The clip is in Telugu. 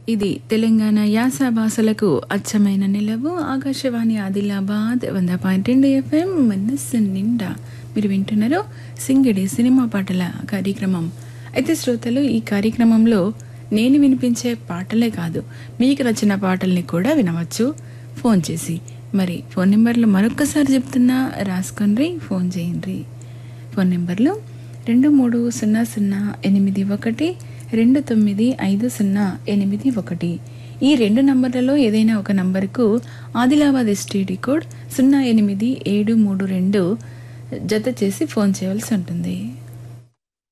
ఇది తెలంగాణ యాస భాషలకు అచ్చమైన నిలవు ఆకాశవాణి ఆదిలాబాద్ వంద పాయింట్ రెండు ఎఫ్ఎం మనస్సు నిండా మీరు వింటున్నారు సింగిడి సినిమా పాటల కార్యక్రమం అయితే శ్రోతలు ఈ కార్యక్రమంలో నేను వినిపించే పాటలే కాదు మీకు నచ్చిన పాటల్ని కూడా వినవచ్చు ఫోన్ చేసి మరి ఫోన్ నెంబర్లు మరొక్కసారి చెప్తున్నా రాసుకోండి ఫోన్ చేయండి ఫోన్ నెంబర్లు రెండు మూడు సున్నా సున్నా ఎనిమిది ఒకటి రెండు తొమ్మిది ఐదు సున్నా ఎనిమిది ఒకటి ఈ రెండు నంబర్లలో ఏదైనా ఒక నంబర్కు ఆదిలాబాద్ ఎస్టీడీ కోడ్ సున్నా ఎనిమిది ఏడు మూడు రెండు జత చేసి ఫోన్ చేయవలసి ఉంటుంది